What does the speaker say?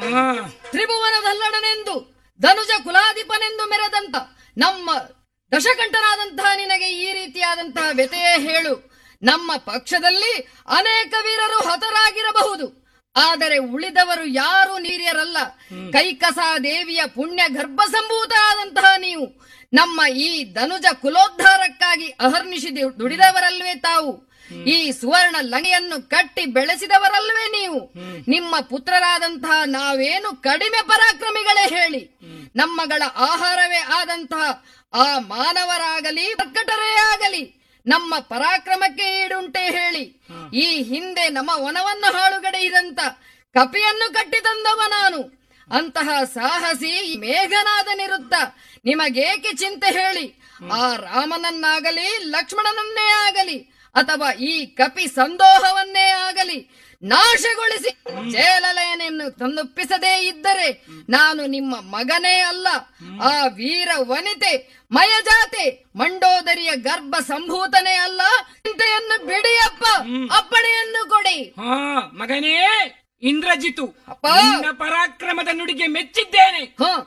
ಹಾ ತ್ರಿಭುವನದಲ್ಲಡನೆಂದು ಧನುಜ ಕುಲಾಧಿಪನೆಂದು ಮೆರೆದಂತ ನಮ್ಮ ದಶಕಂಠನಾದಂತಹ ನಿನಗೆ ಈ ರೀತಿಯಾದಂತಹ ವ್ಯತೆಯೇ ಹೇಳು ನಮ್ಮ ಪಕ್ಷದಲ್ಲಿ ಅನೇಕ ವೀರರು ಹತರಾಗಿರಬಹುದು ಆದರೆ ಉಳಿದವರು ಯಾರು ನೀರ್ಯರಲ್ಲ ಕೈಕಸ ದೇವಿಯ ಪುಣ್ಯ ಗರ್ಭ ಸಂಭೂತರಾದಂತಹ ನೀವು ನಮ್ಮ ಈ ಧನುಜ ಕುಲೋದ್ಧಾರಕ್ಕಾಗಿ ಅಹರ್ನಿಶಿ ದು- ದುಡಿದವರಲ್ವೇ ತಾವು ಈ ಸುವರ್ಣ ಲಂಗೆಯನ್ನು ಕಟ್ಟಿ ಬೆಳೆಸಿದವರಲ್ವೇ ನೀವು ನಿಮ್ಮ ಪುತ್ರರಾದಂತಹ ನಾವೇನು ಕಡಿಮೆ ಪರಾಕ್ರಮಿಗಳೇ ಹೇಳಿ ನಮ್ಮಗಳ ಆಹಾರವೇ ಆದಂತಹ ಆ ಮಾನವರಾಗಲಿ ಕರ್ಕಟರೇ ಆಗಲಿ ನಮ್ಮ ಪರಾಕ್ರಮಕ್ಕೆ ಈಡುಂಟೆ ಹೇಳಿ ಈ ಹಿಂದೆ ನಮ್ಮ ವನವನ್ನು ಹಾಳುಗಡೆಯಿದಂತ ಕಪಿಯನ್ನು ಕಟ್ಟಿ ತಂದವ ನಾನು ಅಂತಹ ಸಾಹಸಿ ಈ ಮೇಘನಾದನಿರುತ್ತ ನಿಮಗೇಕೆ ಚಿಂತೆ ಹೇಳಿ ಆ ರಾಮನನ್ನಾಗಲಿ ಲಕ್ಷ್ಮಣನನ್ನೇ ಆಗಲಿ ಅಥವಾ ಈ ಕಪಿ ಸಂದೋಹವನ್ನೇ ಆಗಲಿ ನಾಶಗೊಳಿಸಿ ಜಯಲಲಯನನ್ನು ತಂದೊಪ್ಪಿಸದೇ ಇದ್ದರೆ ನಾನು ನಿಮ್ಮ ಮಗನೇ ಅಲ್ಲ ಆ ವೀರ ವನಿತೆ ಮಯಜಾತೆ ಮಂಡೋದರಿಯ ಗರ್ಭ ಸಂಭೂತನೇ ಅಲ್ಲ ಚಿಂತೆಯನ್ನು ಬಿಡಿಯಪ್ಪ ಅಪ್ಪಣೆಯನ್ನು ಕೊಡಿ ಹಾ ಮಗನೇ ಇಂದ್ರಜಿತು ಅಪ್ಪ. ನಿನ್ನ ಪರಾಕ್ರಮದ ನುಡಿಗೆ ಮೆಚ್ಚಿದ್ದೇನೆ ಹ